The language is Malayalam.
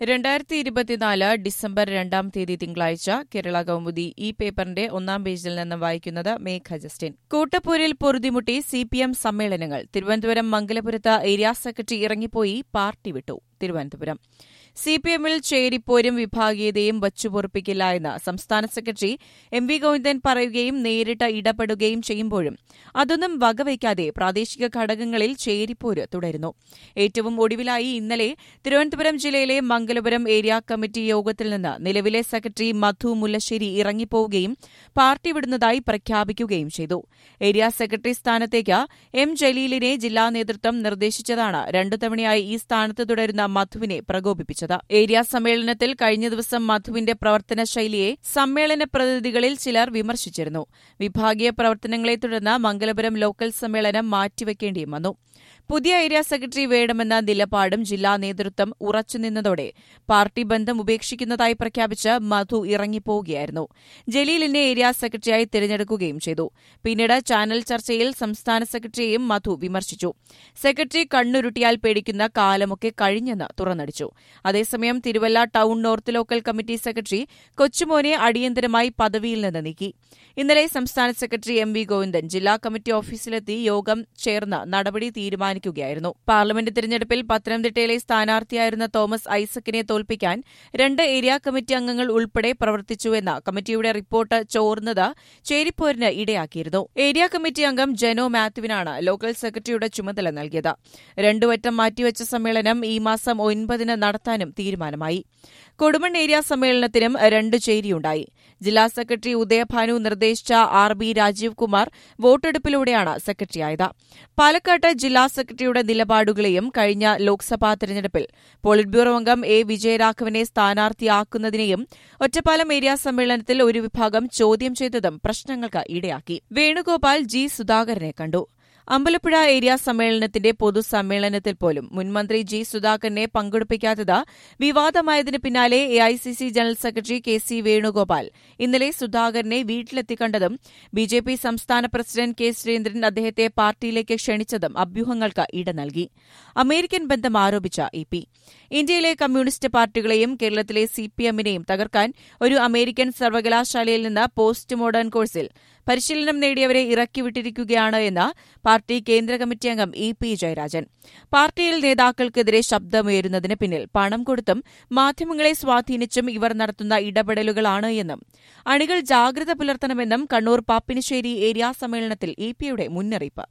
രണ്ടായിരത്തി ഇരുപത്തിനാല് ഡിസംബർ രണ്ടാം തീയതി തിങ്കളാഴ്ച കേരള കൗമുദി ഈ പേപ്പറിന്റെ ഒന്നാം പേജിൽ നിന്ന് വായിക്കുന്നത് മേഘ ജസ്റ്റിൻ കൂട്ടപ്പൂരിൽ പൊറുതിമുട്ടി സിപിഎം സമ്മേളനങ്ങൾ തിരുവനന്തപുരം മംഗലപുരത്ത് ഏരിയ സെക്രട്ടറി ഇറങ്ങിപ്പോയി പാർട്ടി വിട്ടു തിരുവനന്തപുരം സിപിഎമ്മിൽ ചേരിപ്പോരും വിഭാഗീയതയും വച്ചുപൊറുപ്പിക്കില്ല എന്ന് സംസ്ഥാന സെക്രട്ടറി എം വി ഗോവിന്ദൻ പറയുകയും നേരിട്ട് ഇടപെടുകയും ചെയ്യുമ്പോഴും അതൊന്നും വകവയ്ക്കാതെ പ്രാദേശിക ഘടകങ്ങളിൽ ചേരിപ്പോര് തുടരുന്നു ഏറ്റവും ഒടുവിലായി ഇന്നലെ തിരുവനന്തപുരം ജില്ലയിലെ മംഗലപുരം ഏരിയ കമ്മിറ്റി യോഗത്തിൽ നിന്ന് നിലവിലെ സെക്രട്ടറി മധു മുല്ലശ്ശേരി ഇറങ്ങിപ്പോവുകയും പാർട്ടി വിടുന്നതായി പ്രഖ്യാപിക്കുകയും ചെയ്തു ഏരിയ സെക്രട്ടറി സ്ഥാനത്തേക്ക് എം ജലീലിനെ ജില്ലാ നേതൃത്വം നിർദ്ദേശിച്ചതാണ് രണ്ടു തവണയായി ഈ സ്ഥാനത്ത് തുടരുന്ന മധുവിനെ പ്രകോപിപ്പിച്ചത് ഏരിയ സമ്മേളനത്തിൽ കഴിഞ്ഞ ദിവസം മധുവിന്റെ പ്രവർത്തന ശൈലിയെ സമ്മേളന പ്രതിനിധികളിൽ ചിലർ വിമർശിച്ചിരുന്നു വിഭാഗീയ പ്രവർത്തനങ്ങളെ തുടർന്ന് മംഗലപുരം ലോക്കൽ സമ്മേളനം മാറ്റിവെക്കേണ്ടിയും വന്നു പുതിയ ഏരിയ സെക്രട്ടറി വേണമെന്ന നിലപാടും ജില്ലാ നേതൃത്വം ഉറച്ചുനിന്നതോടെ പാർട്ടി ബന്ധം ഉപേക്ഷിക്കുന്നതായി പ്രഖ്യാപിച്ച് മധു ഇറങ്ങിപ്പോവുകയായിരുന്നു ജലീലിനെ ഏരിയ സെക്രട്ടറിയായി തിരഞ്ഞെടുക്കുകയും ചെയ്തു പിന്നീട് ചാനൽ ചർച്ചയിൽ സംസ്ഥാന സെക്രട്ടറിയെയും മധു വിമർശിച്ചു സെക്രട്ടറി കണ്ണുരുട്ടിയാൽ പേടിക്കുന്ന കാലമൊക്കെ കഴിഞ്ഞെന്ന് തുറന്നടിച്ചു അതേസമയം Thiruvalla town north local committee secretary കൊച്ചുമോനെ അടിയന്തരമായി പദവിയിൽ നിന്ന് നീക്കി ഇന്നലെ സംസ്ഥാന സെക്രട്ടറി എം വി ഗോവിന്ദൻ ജില്ലാ കമ്മിറ്റി ഓഫീസിലെത്തി യോഗം ചേർന്ന് നടപടി തീരുമാനിക്കുകയായിരുന്നു പാർലമെന്റ് തിരഞ്ഞെടുപ്പിൽ പത്തനംതിട്ടയിലെ സ്ഥാനാർത്ഥിയായിരുന്ന തോമസ് ഐസക്കിനെ തോൽപ്പിക്കാൻ രണ്ട് ഏരിയ കമ്മിറ്റി അംഗങ്ങൾ ഉൾപ്പെടെ പ്രവർത്തിച്ചുവെന്ന കമ്മിറ്റിയുടെ റിപ്പോർട്ട് ചോർന്നത് ചേരിപ്പോരിന് ഇടയാക്കിയിരുന്നു ഏരിയ കമ്മിറ്റി അംഗം ജനോ മാത്യുവിനാണ് ലോക്കൽ സെക്രട്ടറിയുടെ ചുമതല നൽകിയത് രണ്ടുവട്ടം മാറ്റിവെച്ച സമ്മേളനം ഈ മാസം ഒൻപതിന് നടത്താനും തീരുമാനമായി കൊടുമൺ ഏരിയ സമ്മേളനത്തിനും രണ്ട് ചേരിയുണ്ടായി ജില്ലാ സെക്രട്ടറി ഉദയഭാനു നിർദ്ദേശിച്ച ആർ ബി രാജീവ് കുമാർ വോട്ടെടുപ്പിലൂടെയാണ് സെക്രട്ടറിയായത് പാലക്കാട്ട് ജില്ലാ സെക്രട്ടറിയുടെ നിലപാടുകളെയും കഴിഞ്ഞ ലോക്സഭാ തെരഞ്ഞെടുപ്പിൽ പോളിറ്റ് ബ്യൂറോ അംഗം എ വിജയരാഘവനെ സ്ഥാനാർത്ഥിയാക്കുന്നതിനെയും ഒറ്റപ്പാലം ഏരിയ സമ്മേളനത്തിൽ ഒരു വിഭാഗം ചോദ്യം ചെയ്തതും പ്രശ്നങ്ങൾക്ക് ഇടയാക്കി വേണുഗോപാൽ ജി സുധാകരനെ കണ്ടു അമ്പലപ്പുഴ ഏരിയ സമ്മേളനത്തിന്റെ പൊതുസമ്മേളനത്തിൽ പോലും മുൻമന്ത്രി ജി സുധാകരനെ പങ്കെടുപ്പിക്കാത്തത് വിവാദമായതിന് പിന്നാലെ AICC general secretary K C Venugopal ഇന്നലെ സുധാകരനെ വീട്ടിലെത്തിക്കണ്ടതും ബിജെപി സംസ്ഥാന പ്രസിഡന്റ് കെ സുരേന്ദ്രൻ അദ്ദേഹത്തെ പാർട്ടിയിലേക്ക് ക്ഷണിച്ചതും അഭ്യൂഹങ്ങൾക്ക് ഇട നൽകി അമേരിക്കൻ ബന്ധം ആരോപിച്ച ഇ പി ഇന്ത്യയിലെ കമ്മ്യൂണിസ്റ്റ് പാർട്ടികളെയും കേരളത്തിലെ സിപിഎമ്മിനെയും തകർക്കാൻ ഒരു അമേരിക്കൻ സർവകലാശാലയിൽ നിന്ന് പോസ്റ്റ് മോഡേൺ കോഴ്സിൽ പരിശീലനം നേടിയവരെ ഇറക്കിവിട്ടിരിക്കുകയാണ് എന്ന് പാർട്ടി കേന്ദ്ര കമ്മിറ്റി അംഗം ഇ പി ജയരാജൻ പാർട്ടിയിൽ നേതാക്കൾക്കെതിരെ ശബ്ദമുയരുന്നതിന് പിന്നിൽ പണം കൊടുത്തും മാധ്യമങ്ങളെ സ്വാധീനിച്ചും ഇവർ നടത്തുന്ന ഇടപെടലുകളാണ് എന്നും അണികൾ ജാഗ്രത പുലർത്തണമെന്നും കണ്ണൂർ പാപ്പിനിശ്ശേരി ഏരിയ സമ്മേളനത്തിൽ ഇ പിയുടെ മുന്നറിയിപ്പ്